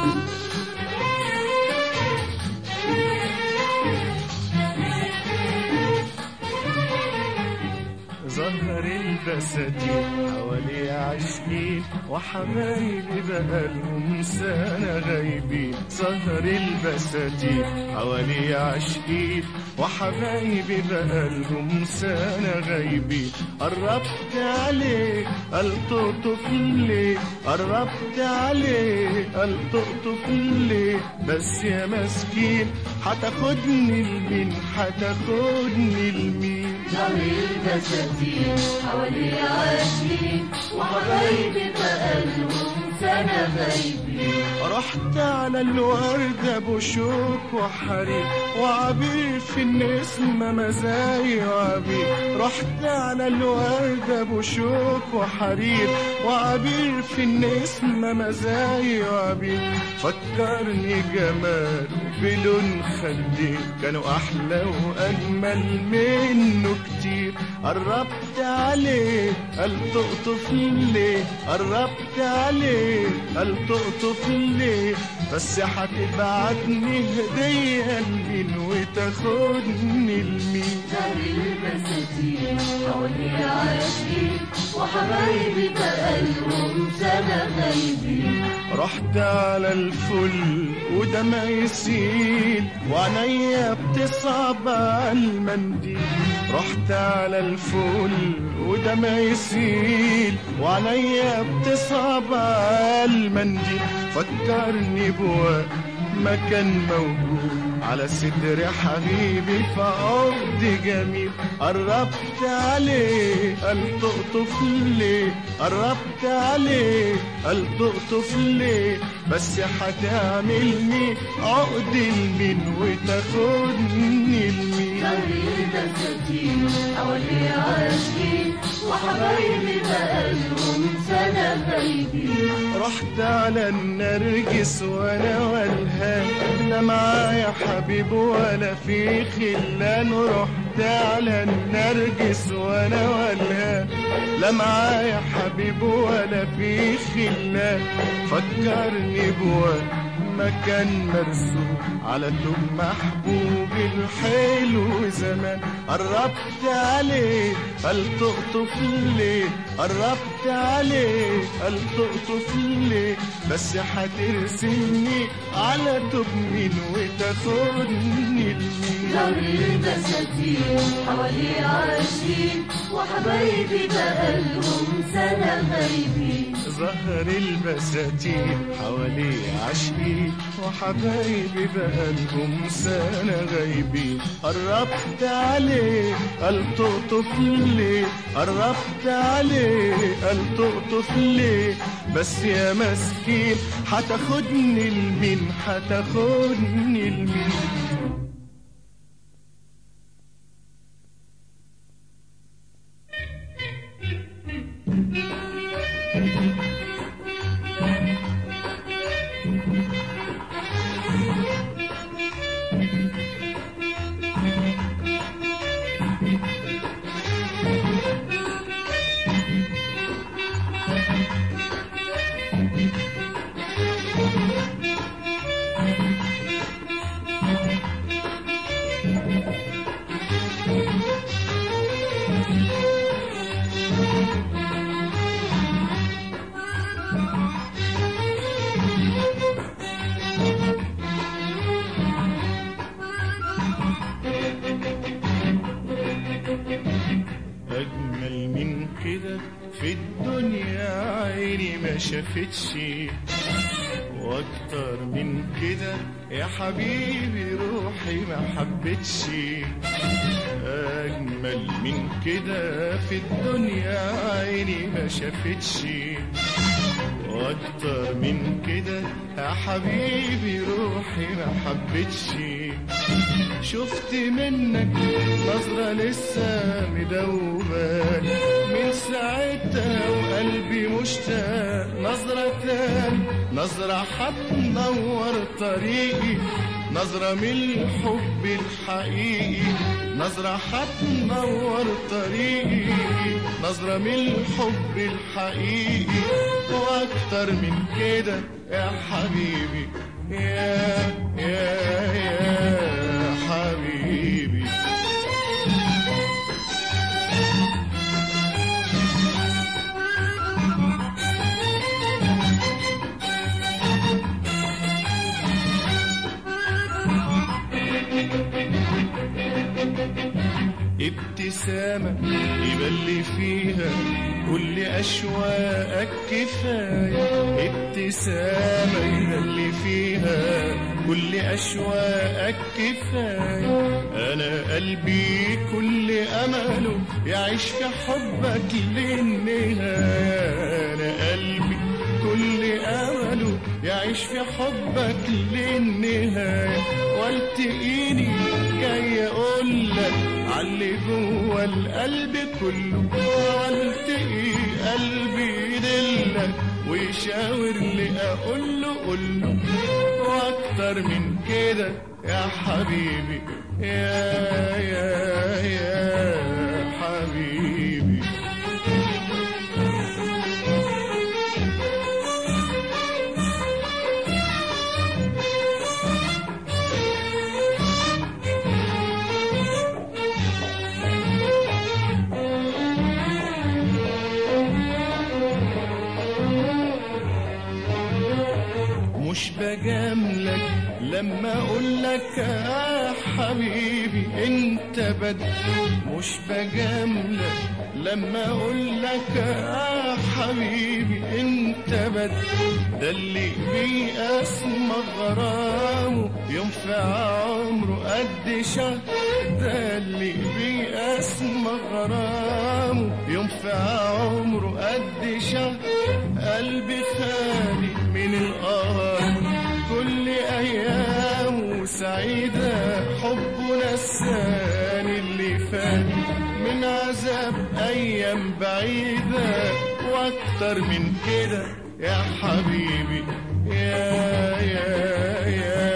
ظهر البساتين حوالي عاشقين وحبايبي بقالهم سنة غايبين ظهر البساتين حوالي عاشقين وحبايبي بقالهم سنة غايبين قربت عليه الطقطق ليه قربت عليه الطقطق ليه بس يا مسكين هتاخدني لمين هتاخدني لمين ظهر البساتين حوالي عاشقين وحبايبي بقالهم سنة غايبين رحت على الورد ابو شوك وحريق وعبير في النسمة مزايا وعبير رحت على الورد ابو شوك وحرير وعبير في النسمة مزايا وعبير فكرني جمال بلون خدي كانوا احلى واجمل منه كتير قربت عليه التقطف ليه قربت عليه التقطف ليه بس هتبعتني هدية لمين وتاخدني لمين ظهر البساتين حوالي عاشقين وحبايبي بقالهم سنة غايبين رحت على الفل ودمع يسيل وعينيا بتصعب على المنديل رحت على الفل ودمع يسيل وعينيا بتصعب على المنديل فكرني بوقت ما كان موجود على صدر حبيبي في عقد جميل قربت عليه التقطف ليه قربت عليه التقطف ليه بس هتعملني عقد لمين وتاخدني لمين ظهر البساتين حوالي عاشقين وحبايبي بقالهم سنة غايبين رحت على النرجس وانا والهان لا معايا حبيب ولا في خلان رحت على النرجس وانا والهان لا معايا حبيب ولا في خلان فكرني بوقت مكان مرسوم على توب محبوب الحلو زمان قربت عليه التقطف ليه قربت عليه التقطف ليه بس هترسمني على توب مين وتاخدني لمين ظهر البساتين حوالي عاشقين وحبايبي بقالهم سنة غايبين ظهر البساتين حوالي عشقين وحبايبي بقالهم سنة غايبين قربت عليه التقطف ليه قربت عليه التقطف ليه بس يا مسكين هتاخدني لمين هتاخدني لمين أجمل من كده في الدنيا عيني ما شافتش وأكتر من كده يا حبيبي روحي ما حبتش أجمل من كده في الدنيا عيني ما شافتش وأكتر من كده يا حبيبي روحي ما حبتش شفت منك نظرة لسه مدوبان من ساعتها وقلبي مشتاق نظرة تاني نظرة هتنور طريقي نظرة من الحب الحقيقي نظرة هتنور طريقي نظرة من الحب الحقيقي وأكتر من كده يا حبيبي يا يا يا حبيبي ابتسامة يبلي فيها كل أشواقك كفاية ابتسامة يبلي فيها كل أشواقك كفاية أنا قلبي كل أمله يعيش في حبك للنهاية أنا قلبي كل أمله يعيش في حبك للنهاية والتقيني جاي أقول لك علي جوه القلب كله والتقي قلبي يدلك ويشاور لي أقول له قول له وأكتر من كده يا حبيبي يا يا يا حبيبي مش بجاملك لما اقول لك يا حبيبي انت بدر مش بجاملك لما اقول لك يا حبيبي انت بدر ده اللي بيقسم غرامه ينفع عمره قد شهر ده اللي بيقسم غرامه ينفع عمره قد شهر قلبي خالي من القهر كل ايامه سعيدة حبه نساني اللي فات من عذاب ايام بعيدة واكتر من كده يا حبيبي يا يا يا